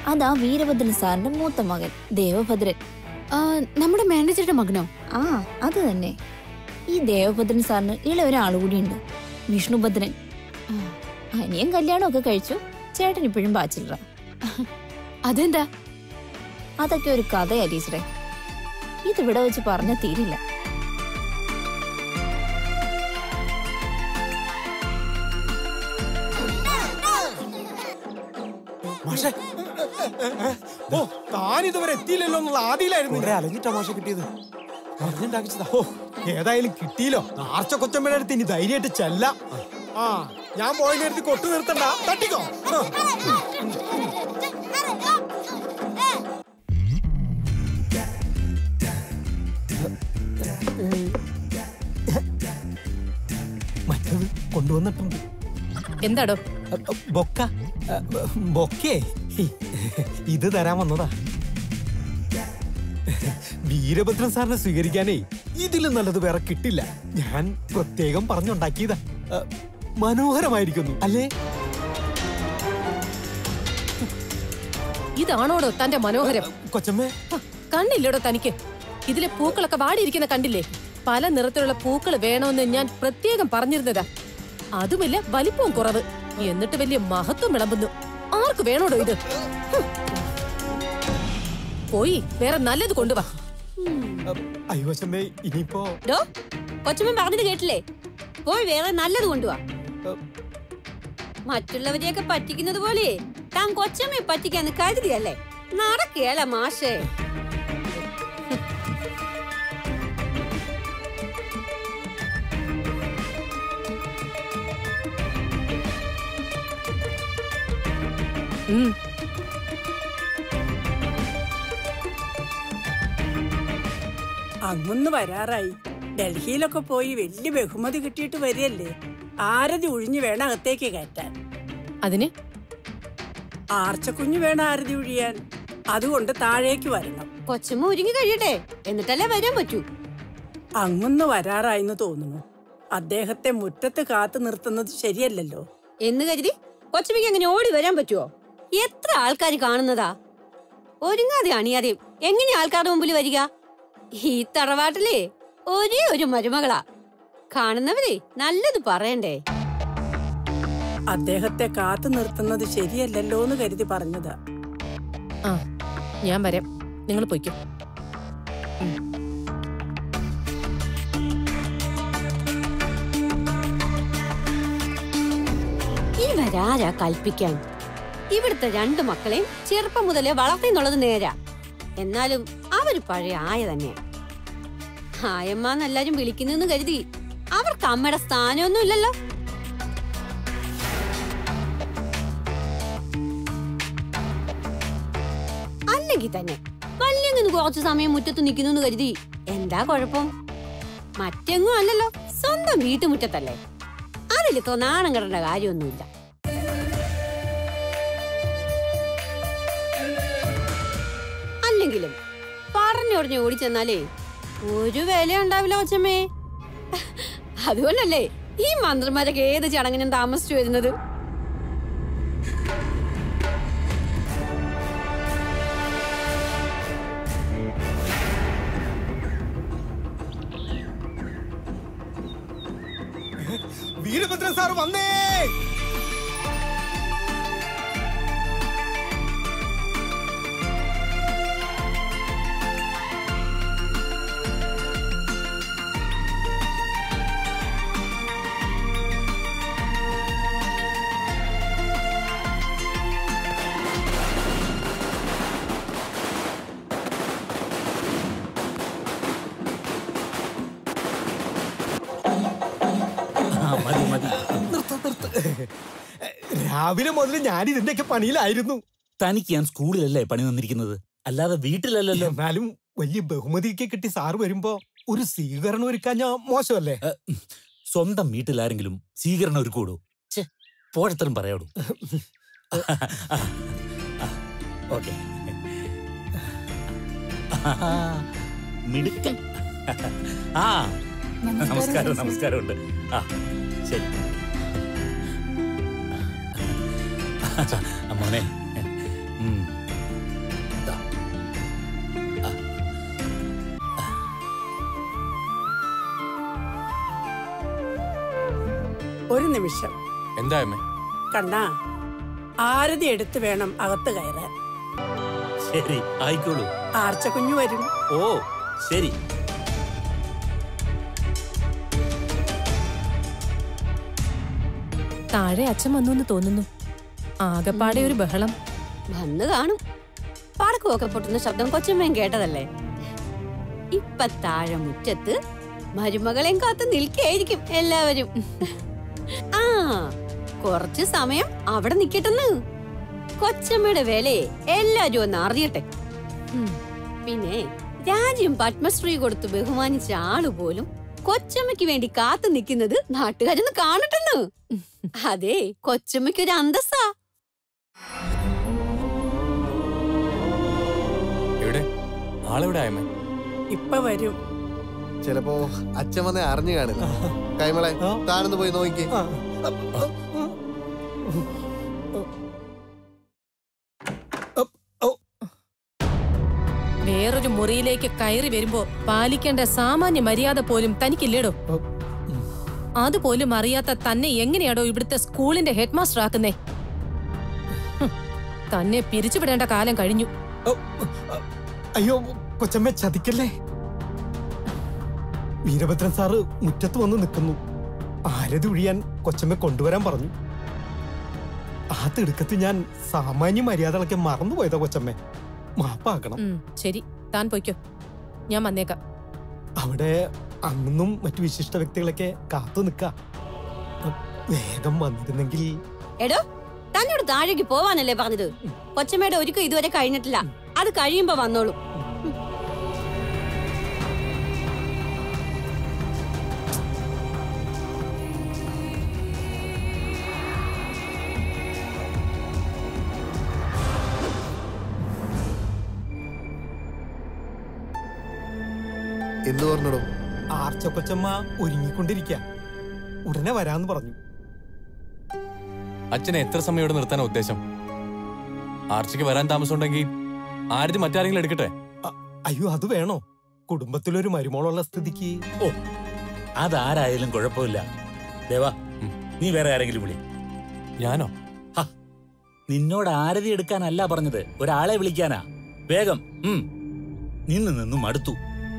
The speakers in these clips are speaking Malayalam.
അതാ വീരഭദ്രൻ സാറിന്റെ മൂത്ത മകൻ ദേവഭദ്രൻ ആ, നമ്മുടെ മാനേജറുടെ മകനോ ആ അത് തന്നെ ഈ ദേവഭദ്രൻ സാറിന് ഇള ഒരാൾ കൂടിയുണ്ട് വിഷ്ണുഭദ്രൻ ആ, അനിയൻ കല്യാണമൊക്കെ കഴിച്ചു ചേട്ടൻ ഇപ്പോഴും ബാച്ചിലറ അതെന്താ അതൊക്കെ ഒരു കഥയാ ടീച്ചറെ ഇതിവിടെ വെച്ച് പറഞ്ഞ തീരില്ല മാഷേ ഓ താൻ ഇതുവരെ എത്തിയില്ലല്ലോ എന്നുള്ള ആദിയിലായിരുന്നു കുറെ അലഞ്ഞിട്ടാ മാഷ കിട്ടിയത് അറിഞ്ഞുണ്ടാക്കിച്ചതാ ഓ ഏതായാലും കിട്ടിയില്ലോ ആർച്ച കൊച്ചമ്മയുടെ അടുത്ത് ഇനി ധൈര്യമായിട്ട് ചെല്ലാം ആ ഞാൻ പോയി നേരത്തെ കൊട്ടു നിർത്തണ്ട തട്ടിക്കോ ആ. മറ്റത് കൊണ്ടുവന്നിട്ടുണ്ട് എന്താടോ അ, ബൊക്ക അ, ബൊക്കേ ഇത് തരാൻ വന്നതാ വീരഭദ്രൻ സാറിനെ സ്വീകരിക്കാനേ ഇതിലും നല്ലത് വേറെ കിട്ടില്ല ഞാൻ പ്രത്യേകം പറഞ്ഞുണ്ടാക്കിയതാ അ, മനോഹരമായിരിക്കുന്നു അല്ലേ ഇതാണോടോ തന്റെ മനോഹരം കൊച്ചമ്മേ ഹ, കണ്ണില്ലടോ തനിക്ക് ഇതിലെ പൂക്കളൊക്കെ വാടിയിരിക്കുന്ന കണ്ടില്ലേ പല നിറത്തിലുള്ള പൂക്കൾ വേണമെന്ന് ഞാൻ പ്രത്യേകം പറഞ്ഞിരുന്നതാ അതുമില്ല വലിപ്പവും കുറവ് എന്നിട്ട് വലിയ മഹത്വം വിളമ്പുന്നു ആർക്ക് വേണോടോ ഇത് ഹും. പോയി വേറെ നല്ലത് കൊണ്ടുവാ അ, അയ്യോ കൊച്ചമ്മേ ഇനിയിപ്പോ ഡോ കൊച്ചമ്മൻ പറഞ്ഞത് കേട്ടില്ലേ പോയി വേറെ നല്ലത് കൊണ്ടുവാ അ, മറ്റുള്ളവരെയൊക്കെ പറ്റിക്കുന്നത് പോലെ താൻ കൊച്ചമ്മയെ പറ്റിക്കാന്ന് കരുതിയല്ലേ നടക്കുകയല്ല മാഷേ ഉം. അങ്ങൊന്ന് വരാറായി ഡൽഹിയിലൊക്കെ പോയി വലിയ ബഹുമതി കിട്ടിയിട്ട് വരികയല്ലേ ആരതി ഒഴിഞ്ഞു വേണം അകത്തേക്ക് കയറ്റാൻ അതിന് ആർച്ചക്കുഞ്ഞ് വേണം ആരതി ഒഴിയാൻ അതുകൊണ്ട് താഴേക്ക് വരണം കൊച്ചമ്മ ഒരുങ്ങി കഴിയട്ടെ എന്നിട്ടല്ലേ വരാൻ പറ്റൂ അങ്ങൊന്ന് വരാറായിന്ന് തോന്നുന്നു അദ്ദേഹത്തെ മുറ്റത്ത് കാത്തു നിർത്തുന്നത് ശരിയല്ലല്ലോ എന്ന് കരുതി കൊച്ചമ്മയ്ക്ക് അങ്ങനെ ഓടി വരാൻ പറ്റുമോ എത്ര ആൾക്കാർ കാണുന്നതാ ഒരുങ്ങാതെ അണിയാതെയും എങ്ങനെ ആൾക്കാരുടെ മുമ്പിൽ വരിക ഈ തറവാട്ടിലെ ഒരേ ഒരു മരുമകളാ കാണുന്നവരെ നല്ലത് പറയണ്ടേ അദ്ദേഹത്തെ കാത്തു നിർത്തുന്നത് ശരിയല്ലല്ലോ എന്ന് കരുതി പറഞ്ഞതാ ആ ഞാൻ വരാം നിങ്ങൾ പൊയ്ക്കോ ഇവരാരാ കൽപ്പിക്കാൻ ഇവിടുത്തെ രണ്ടു മക്കളെയും ചെറുപ്പം മുതലേ വളർത്തിന്നുള്ളത് നേരാ എന്നാലും അവര് പഴയ ആയ തന്നെയാ ആയമ്മന്ന് എല്ലാരും വിളിക്കുന്നെന്ന് കരുതി അവർക്ക് അമ്മയുടെ സ്ഥാനമൊന്നും ഇല്ലല്ലോ അല്ലെങ്കിൽ തന്നെ വല്യങ്ങിന്ന് കുറച്ചു സമയം മുറ്റത്ത് നിൽക്കുന്നു കരുതി എന്താ കുഴപ്പം മറ്റെങ്ങും അല്ലല്ലോ സ്വന്തം വീട്ടുമുറ്റത്തല്ലേ അതിലിപ്പോ നാണം കെടേണ്ട കാര്യമൊന്നുമില്ല അല്ലെങ്കിലും പറഞ്ഞൊടിഞ്ഞ് ഓടിച്ചെന്നാലേ ഒരു വില ഉണ്ടാവില്ല കൊച്ചമ്മേ അതുകൊണ്ടല്ലേ ഈ മന്ത്രിമാരൊക്കെ ഏത് ചടങ്ങിനും താമസിച്ചു വരുന്നത് വീരഭദ്രൻ സാർ വന്നേ മതി മതി നിർത്ത് നിർത്ത് രാവിലെ മുതൽ ഞാൻ ഇതിന്റെയൊക്കെ പണിയിലായിരുന്നു തനിക്ക് ഞാൻ സ്കൂളിലല്ലേ പണി തന്നിരിക്കുന്നത് അല്ലാതെ വീട്ടിലല്ലല്ലോ എന്നാലും വലിയ ബഹുമതിയൊക്കെ കിട്ടി സാറ് വരുമ്പോ ഒരു സ്വീകരണം ഒരുക്കാൻ ഞാൻ മോശമല്ലേ ഏ, സ്വന്തം വീട്ടിലാരെങ്കിലും സ്വീകരണം ഒരുക്കൂടൂ ഛെ പോഴത്തരം പറയാടൂ ഓക്കെ മിടുക്കൻ ആ നമസ്കാരം നമസ്കാരമുണ്ട് ആ ശരി മോനെ ഉം. ഒരു നിമിഷം എന്താ അമ്മേ കണ്ണാ ആരതി എടുത്ത് വേണം അകത്ത് കയറാൻ ശരി ആയിക്കോളൂ ആർച്ചക്കുഞ്ഞു വരും ഓ ശരി താഴെ അച്ഛൻ വന്നു എന്ന് തോന്നുന്നു ആകെപ്പാടെ ഒരു ബഹളം വന്ന് കാണും പടക്കമൊക്കെ പൊട്ടുന്ന ശബ്ദം കൊച്ചമ്മയും കേട്ടതല്ലേ ഇപ്പൊ താഴെ മുറ്റത്ത് മരുമകളെയും കാത്ത് നിൽക്കായിരിക്കും എല്ലാവരും ആ കുറച്ച് സമയം അവിടെ നിക്കട്ടെന്ന് കൊച്ചമ്മയുടെ വിലയെ എല്ലാരും ഒന്ന് അറിയട്ടെ ഉം. പിന്നെ രാജ്യം പത്മശ്രീ കൊടുത്ത് ബഹുമാനിച്ച ആള് പോലും കൊച്ചമ്മയ്ക്ക് വേണ്ടി കാത്തു നിൽക്കുന്നത് നാട്ടുകാരൊന്ന് കാണട്ടെന്ന് അതെ കൊച്ചമ്മയ്ക്കൊരു അന്തസ്സാ എവിടെ ആളെവിടെ അമ്മേ ഇപ്പൊ വരും ചിലപ്പോ അച്ഛൻ വന്നേ അറിഞ്ഞു കാണില്ല കൈമളെ ആ. താനൊന്ന് പോയി നോക്കി ആ. വേറൊരു മുറിയിലേക്ക് കയറി വരുമ്പോ പാലിക്കേണ്ട സാമാന്യ മര്യാദ പോലും തനിക്കില്ലേടോ അതുപോലും അറിയാത്ത തന്നെ എങ്ങനെയാടോ ഇവിടുത്തെ സ്കൂളിന്റെ ഹെഡ് മാസ്റ്റർ ആക്കുന്നേ ഹും, തന്നെ പിരിച്ചുവിടേണ്ട കാലം കഴിഞ്ഞു ഓ, അയ്യോ കൊച്ചമ്മ ചതിക്കല്ലേ വീരഭദ്രൻ സാറ് മുറ്റത്ത് വന്ന് നിൽക്കുന്നു ആരതി ഒഴിയാൻ കൊച്ചമ്മ കൊണ്ടുവരാൻ പറഞ്ഞു ആ തിടുക്കത്ത് ഞാൻ സാമാന്യ മര്യാദകളൊക്കെ മറന്നുപോയതാ കൊച്ചമ്മ മാപ്പാക്കണം ഉം, ശരി താൻ പൊയ്ക്കോ ഞാൻ വന്നേക്കാം അവിടെ അന്നും മറ്റു വിശിഷ്ട വ്യക്തികളൊക്കെ കാത്തു നിൽക്ക വേഗം വന്നിരുന്നെങ്കിൽ എടോ തന്നോട് താഴേക്ക് പോവാനല്ലേ പറഞ്ഞത് കൊച്ചമ്മയുടെ ഒരുക്കം ഇതുവരെ കഴിഞ്ഞിട്ടില്ല അത് കഴിയുമ്പോ വന്നോളൂ എന്തു പറഞ്ഞടോ ആർച്ച കൊച്ചമ്മ ഒരുങ്ങിക്കൊണ്ടിരിക്ക ഉടനെ വരാന്ന് പറഞ്ഞു അച്ഛനെ എത്ര സമയം ഇവിടെ നിർത്താനാ ഉദ്ദേശം ആർച്ചയ്ക്ക് വരാൻ താമസമുണ്ടെങ്കിൽ ആരതി മറ്റാരെങ്കിലും എടുക്കട്ടെ അയ്യോ അത് വേണോ കുടുംബത്തിലൊരു മരുമോളുള്ള സ്ഥിതിക്ക് ഓ അതാരായാലും കുഴപ്പമില്ല ദേവാ ഉം. നീ വേറെ ആരെങ്കിലും വിളി ഞാനോ ഹ, നിന്നോട് ആരതി എടുക്കാനല്ല പറഞ്ഞത് ഒരാളെ വിളിക്കാനാ വേഗം ഉം. നിന്ന് നിന്നും മടുത്തു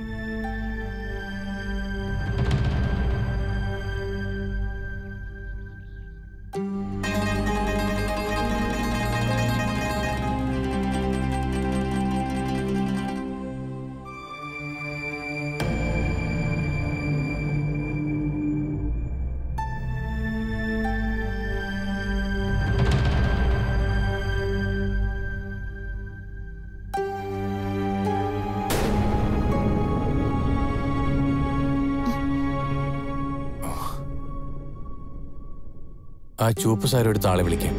ആ ചുവപ്പ് സാരം എടുത്ത ആളെ വിളിക്കാം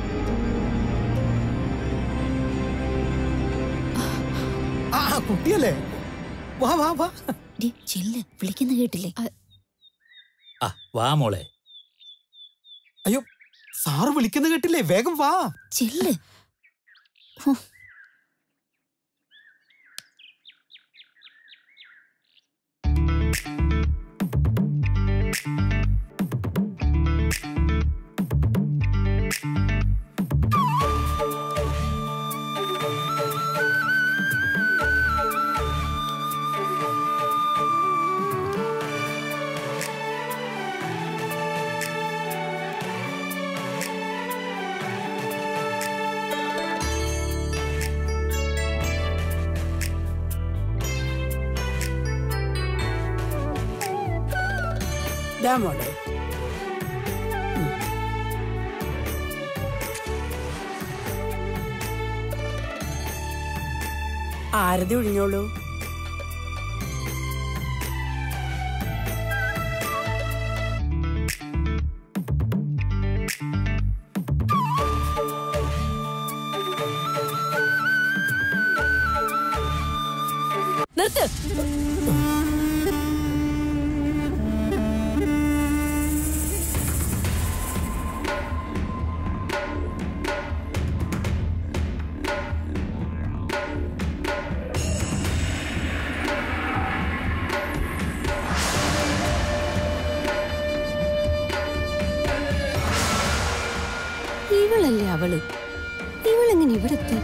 ആ ആ, കുട്ടിയല്ലേ വാ വാ വാ ഡി, ചെല്ല് വിളിക്കുന്ന കേട്ടില്ലേ ആ വാ മോളെ അയ്യോ സാറ് വിളിക്കുന്ന കേട്ടില്ലേ വേഗം വാ ചെല്ല് ദാ മോളെ ആരതി ഒഴിഞ്ഞോളൂ നിർത്ത് ഇവളല്ലേ അവള് ഇവളെങ്ങനെ ഇവിടെ എത്തി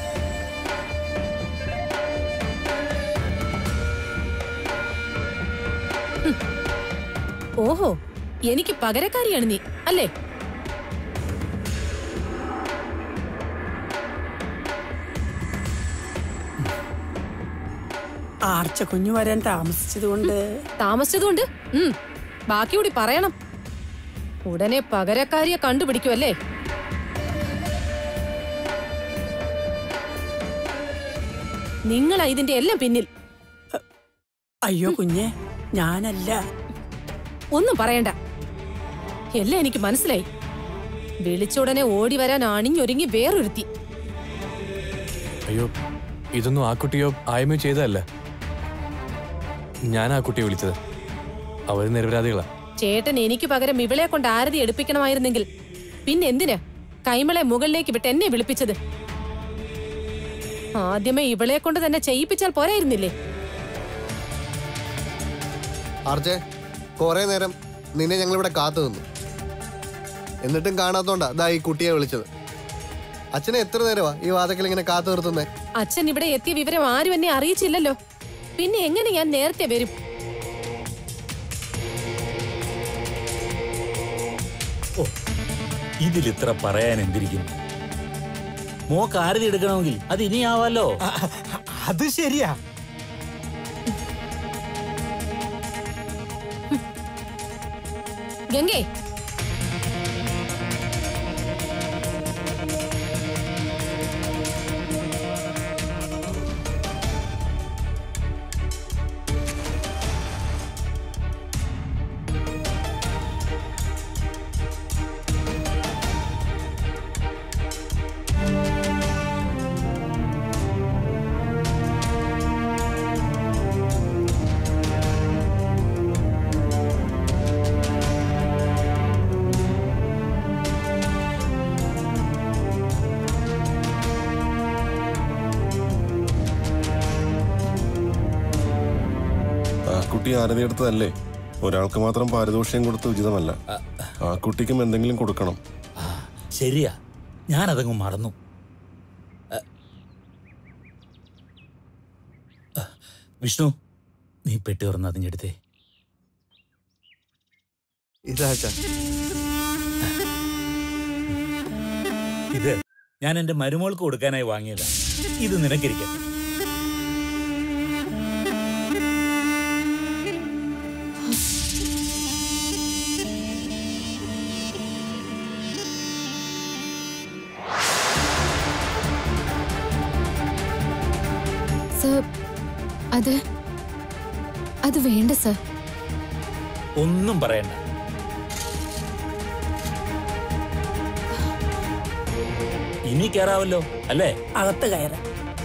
ഓഹോ എനിക്ക് പകരക്കാരിയാണ് നീ അല്ലേ ആർച്ച കുഞ്ഞു വരാൻ താമസിച്ചത് കൊണ്ട് താമസിച്ചതുകൊണ്ട് ഉം, ബാക്കി കൂടി പറയണം ഉടനെ പകരക്കാരിയെ കണ്ടുപിടിക്കുമല്ലേ നിങ്ങളാ ഇതിന്റെ എല്ലാം പിന്നിൽ അയ്യോ കുഞ്ഞെ ഞാനല്ല ഒന്നും പറയണ്ട എല്ലാം എനിക്ക് മനസ്സിലായി വിളിച്ച ഉടനെ ഓടി വരാൻ അണിഞ്ഞൊരുങ്ങി വേറൊരുത്തി അയ്യോ ഇതൊന്നും ആ കുട്ടിയോ ആയമയോ ചെയ്തതല്ല ഞാൻ ആ കുട്ടിയെ വിളിച്ചത് അവർ നിരപരാധികളാ ചേട്ടൻ എനിക്ക് പകരം ഇവളെ കൊണ്ട് ആരതി എടുപ്പിക്കണമായിരുന്നെങ്കിൽ പിന്നെ എന്തിനാ കൈമളെ മുകളിലേക്ക് വിട്ട് എന്നെ വിളിപ്പിച്ചത് ആദ്യമേ ഇവളെ കൊണ്ട് തന്നെ ചെയ്യിപ്പിച്ചാൽ പോരായിരുന്നില്ലേ ആർച്ചെ കുറെ നേരം നിന്നെ ഞങ്ങൾ ഇവിടെ കാത്തു നിന്നു എന്നിട്ടും കാണാത്തോണ്ടാ ദാ ഈ കുട്ടിയെ വിളിച്ചത് അച്ഛനെ എത്ര നേരമാ ഈ വാതക്കൽ ഇങ്ങനെ കാത്തു നിർത്തുന്നേ അച്ഛൻ ഇവിടെ എത്തിയ വിവരം ആരും എന്നെ അറിയിച്ചില്ലല്ലോ പിന്നെ എങ്ങനെ ഞാൻ നേരത്തെ വരും ഓ ഇതിലിത്ര പറയാൻ എന്തിരിക്കുന്നു മോക്ക് ആരതി എടുക്കണമെങ്കിൽ അത് ഇനിയാവാലോ അത് ശരിയാ ഗംഗേ ആ കുട്ടി ആരതി എടുത്തതല്ലേ ഒരാൾക്ക് മാത്രം പാരിതോഷികം കൊടുത്ത് ഉചിതമല്ല ആ കുട്ടിക്കും എന്തെങ്കിലും കൊടുക്കണം ശരിയാ ഞാനതങ്ങ് മറന്നു അ, അ, വിഷ്ണു നീ പെട്ടി തുറന്ന് അതിൻ്റെ അടുത്തേ ഇതാ അച്ഛാ ഇത് ഞാൻ എന്റെ മരുമോൾക്ക് കൊടുക്കാനായി വാങ്ങിയതാ ഇത് നിനക്കിരിക്കട്ടെ സർ അത് അത് വേണ്ട സർ ഒന്നും പറയണ്ട ഇനി കേറാവല്ലോ അല്ലേ അകത്ത് കയറാം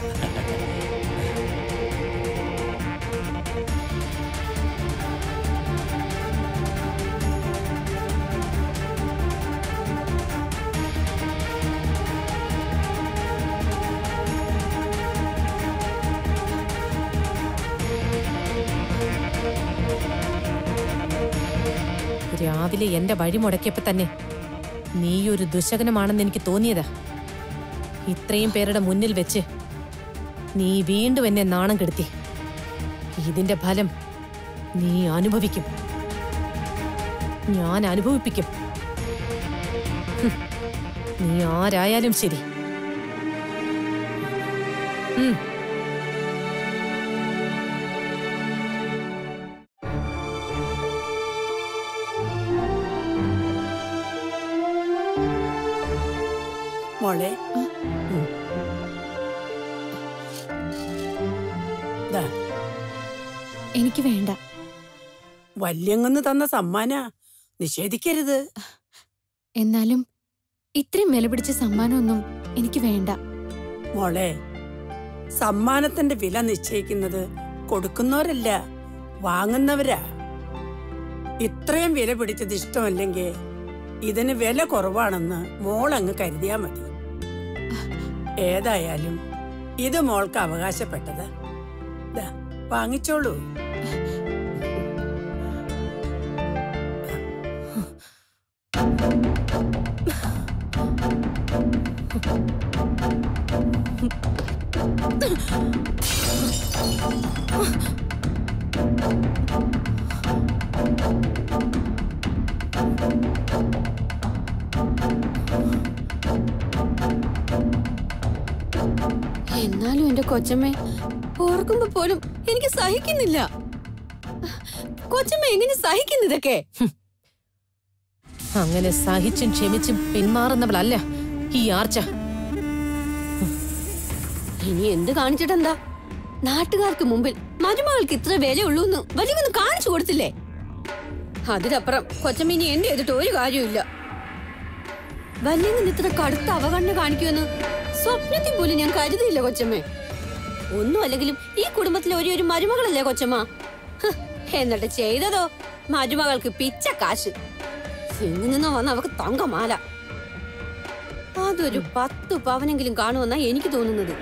രാവിലെ എന്റെ വഴി മുടക്കിയപ്പോ തന്നെ നീയൊരു ദുശകനമാണെന്ന് എനിക്ക് തോന്നിയതാ ഇത്രയും പേരുടെ മുന്നിൽ വെച്ച് നീ വീണ്ടും എന്നെ നാണം കെടുത്തി ഇതിന്റെ ഫലം നീ അനുഭവിക്കും ഞാൻ അനുഭവിപ്പിക്കും ഹും, നീ ആരായാലും ശരി ഉം മോളെ ഉം. ദാ, എനിക്ക് വേണ്ട വല്യങ്ങന്ന് തന്ന സമ്മാന നിഷേധിക്കരുത് എന്നാലും ഇത്രയും വില പിടിച്ച സമ്മാനമൊന്നും എനിക്ക് വേണ്ട മോളെ സമ്മാനത്തിന്റെ വില നിശ്ചയിക്കുന്നത് കൊടുക്കുന്നവരല്ല വാങ്ങുന്നവരാ ഇത്രയും വില പിടിച്ചത് ഇഷ്ടമല്ലെങ്കിൽ ഇതിന് വില കുറവാണെന്ന് മോൾ അങ്ങ് കരുതിയാ മതി ഏതായാലും ഇത് മോൾക്ക് അവകാശപ്പെട്ടത് ദാ, വാങ്ങിച്ചോളൂ എന്നാലും എന്റെ കൊച്ചമ്മ ഓർക്കുമ്പോ പോലും എനിക്ക് സഹിക്കുന്നില്ല കൊച്ചമ്മ എങ്ങനെ സഹിക്കുന്നു ഇതൊക്കെ അങ്ങനെ സഹിച്ചും ക്ഷമിച്ചും പിന്മാറുന്നവളല്ല ഈ ആർച്ച ഇനി എന്ത് കാണിച്ചിട്ടെന്താ നാട്ടുകാർക്ക് മുമ്പിൽ മരുമകൾക്ക് ഇത്ര വിലയുള്ളൂ എന്ന് വലിയൊന്ന് കാണിച്ചു കൊടുത്തില്ലേ അതിനപ്പുറം കൊച്ചമ്മ ഇനി എന്റെ ചെയ്തിട്ട് ഒരു കാര്യമില്ല വല്യങ്ങനെ ഇത്ര കടുത്ത അവഗണന കാണിക്കുമെന്ന് സ്വപ്നത്തിൽ പോലും ഞാൻ കരുതിയില്ല കൊച്ചമ്മ ഒന്നും അല്ലെങ്കിലും ഈ കുടുംബത്തിലെ ഒരു ഒരു മരുമകളല്ലേ കൊച്ചമ്മ ഹ്, എന്നിട്ട് ചെയ്തതോ മരുമകൾക്ക് പിച്ച കാശ് എങ്ങു നിന്നോ വന്ന അവക്ക് തങ്കമാല അതൊരു പത്ത് പവനെങ്കിലും കാണുമെന്നാ എനിക്ക് തോന്നുന്നത്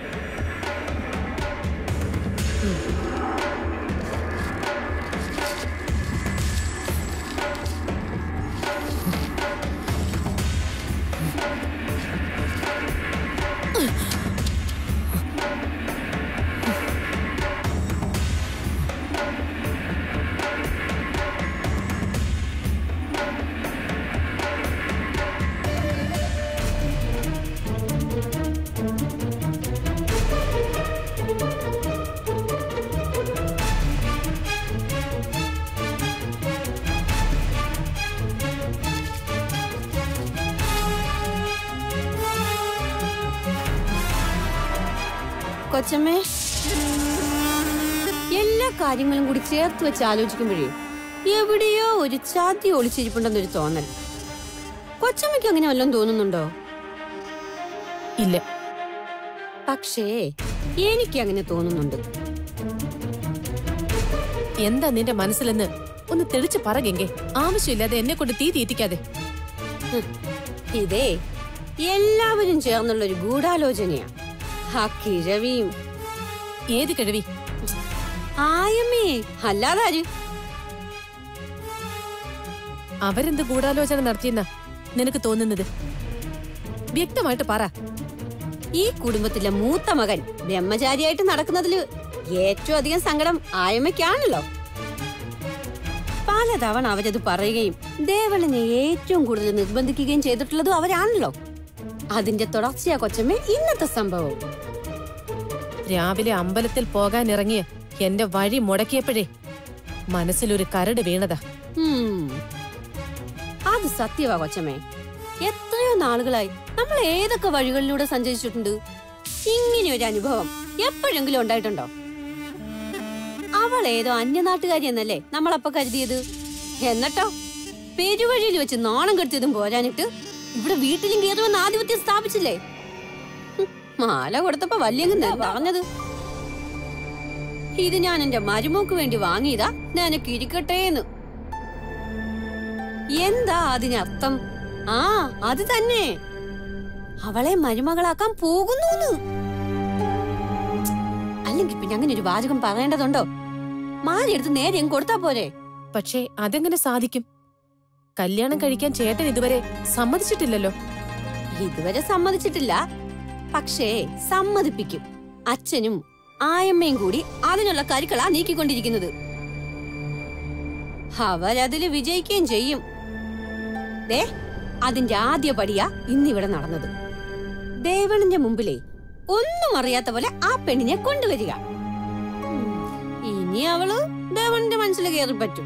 കൊച്ചമ്മേ എല്ലാ കാര്യങ്ങളും കൂടി ചേർത്ത് വെച്ച് ആലോചിക്കുമ്പോഴേ എവിടെയോ ഒരു ചാതി ഒളിച്ചിരിപ്പുണ്ടെന്നൊരു തോന്നൽ കൊച്ചമ്മയ്ക്ക് അങ്ങനെ വല്ലതും തോന്നുന്നുണ്ടോ ഇല്ല പക്ഷേ എനിക്ക് അങ്ങനെ തോന്നുന്നുണ്ട് എന്താ നിന്റെ മനസ്സിലെന്ന് ഒന്ന് തെളിച്ച് പറകെങ്കെ ആവശ്യമില്ലാതെ എന്നെ കൊണ്ട് തീ തീറ്റിക്കാതെ ഹ്, ഇതേ എല്ലാവരും ചേർന്നുള്ള ഒരു ഗൂഢാലോചനയാ ആ കിഴവിയും ഏത് കിഴവി ആയമ്മേ അല്ലാതാര് അവരെന്ത് ഗൂഢാലോചന നടത്തിയെന്നാ നിനക്ക് തോന്നുന്നത് വ്യക്തമായിട്ട് പറ ഈ കുടുംബത്തിലെ മൂത്ത മകൻ ബ്രഹ്മചാരിയായിട്ട് നടക്കുന്നതില് ഏറ്റവും അധികം സങ്കടം ആയമ്മയ്ക്കാണല്ലോ പലതവണ അവരത് പറയുകയും ദേവളിനെ ഏറ്റവും കൂടുതൽ നിർബന്ധിക്കുകയും ചെയ്തിട്ടുള്ളതും അവരാണല്ലോ അതിന്റെ തുടർച്ചയാ കൊച്ചമ്മ ഇന്നത്തെ സംഭവം രാവിലെ അമ്പലത്തിൽ പോകാൻ ഇറങ്ങിയ എന്റെ വഴി മുടക്കിയപ്പോഴേ മനസ്സിലൊരു കരട് വീണതാ ഉം. അത് സത്യവാ കൊച്ചമ്മേ എത്രയോ നാളുകളായി നമ്മൾ ഏതൊക്കെ വഴികളിലൂടെ സഞ്ചരിച്ചിട്ടുണ്ട് ഇങ്ങനെ ഒരു അനുഭവം എപ്പോഴെങ്കിലും ഉണ്ടായിട്ടുണ്ടോ അവൾ ഏതോ അന്യനാട്ടുകാരി എന്നല്ലേ നമ്മളപ്പോ കരുതിയത് എന്നിട്ടോ പെരുവഴിയിൽ വെച്ച് നാണം കെടുത്തിയതും പോരാനിട്ട് ഇവിടെ വീട്ടിലും കയറുമെന്ന് ആധിപത്യം സ്ഥാപിച്ചില്ലേ ഹും, മാല കൊടുത്തപ്പോ വല്യങ്ങ് പറഞ്ഞത് ഇത് ഞാൻ എന്റെ മരുമോക്ക് വേണ്ടി വാങ്ങിയതാ നിനക്ക് ഇരിക്കട്ടേന്ന് എന്താ അതിനർത്ഥം ആ അത് തന്നെ അവളെ മരുമകളാക്കാൻ പോകുന്നു അല്ലെങ്കിൽ പിന്നെ അങ്ങനെ ഒരു വാചകം പറയേണ്ടതുണ്ടോ മാലെടുത്ത് നേരെ അങ്ങ് കൊടുത്താ പോരെ പക്ഷേ അതെങ്ങനെ സാധിക്കും കല്യാണം കഴിക്കാൻ ചേട്ടൻ ഇതുവരെ സമ്മതിച്ചിട്ടില്ലല്ലോ ഇതുവരെ സമ്മതിച്ചിട്ടില്ല പക്ഷേ സമ്മതിപ്പിക്കും അച്ഛനും ആയമ്മയും കൂടി അതിനുള്ള കരുക്കളാ നീക്കിക്കൊണ്ടിരിക്കുന്നത് അവരതില് വിജയിക്കുകയും ചെയ്യും ദേ അതിന്റെ ആദ്യ പടിയാ ഇന്നിവിടെ നടന്നത് ദേവണിന്റെ മുമ്പിലേ ഒന്നും അറിയാത്ത പോലെ ആ പെണ്ണിനെ കൊണ്ടുവരിക ഉം, ഇനി അവള് ദേവണിന്റെ മനസ്സിൽ കയറി പറ്റും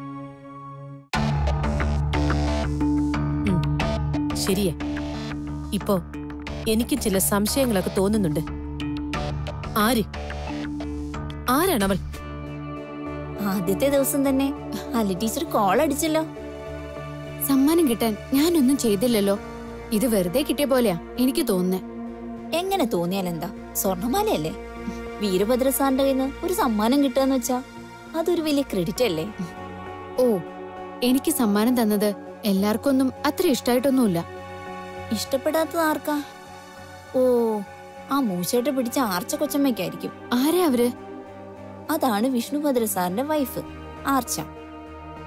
ശരിയാ ഇപ്പോ എനിക്ക് ചില സംശയങ്ങളൊക്കെ തോന്നുന്നുണ്ട് ആര് ആരാണവൾ ആദ്യത്തെ ദിവസം തന്നെ അലി ടീച്ചർ കോൾ അടിച്ചല്ലോ സമ്മാനം കിട്ടാൻ ഞാനൊന്നും ചെയ്തില്ലല്ലോ ഇത് വെറുതെ കിട്ടിയ പോലെയാ എനിക്ക് തോന്നുന്നേ എങ്ങനെ തോന്നിയാലെന്താ സ്വർണ്ണമാലയല്ലേ വീരഭദ്ര സാറിന്റെ കയ്യിൽ നിന്ന് ഒരു സമ്മാനം കിട്ടുകയെന്ന് വെച്ചാ അതൊരു വലിയ ക്രെഡിറ്റ് അല്ലേ ഓ എനിക്ക് സമ്മാനം തന്നത് എല്ലാവർക്കും ഒന്നും അത്ര ഇഷ്ടായിട്ടൊന്നുമില്ല ഇഷ്ടപ്പെടാത്തത് ആർക്കാ ഓ ആ മൂശേട്ട് പിടിച്ച ആർച്ച കൊച്ചമ്മയ്ക്കായിരിക്കും ആരാ അവര് അതാണ് വിഷ്ണുഭദ്ര സാറിന്റെ വൈഫ് ആർച്ച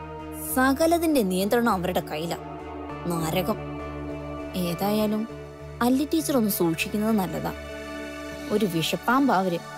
സകലതിന്റെ നിയന്ത്രണം അവരുടെ കയ്യിലാ നാരകം ഏതായാലും അല്ലി ടീച്ചർ ഒന്ന് സൂക്ഷിക്കുന്നത് നല്ലതാ ഒരു വിഷപ്പാമ്പാ അവര്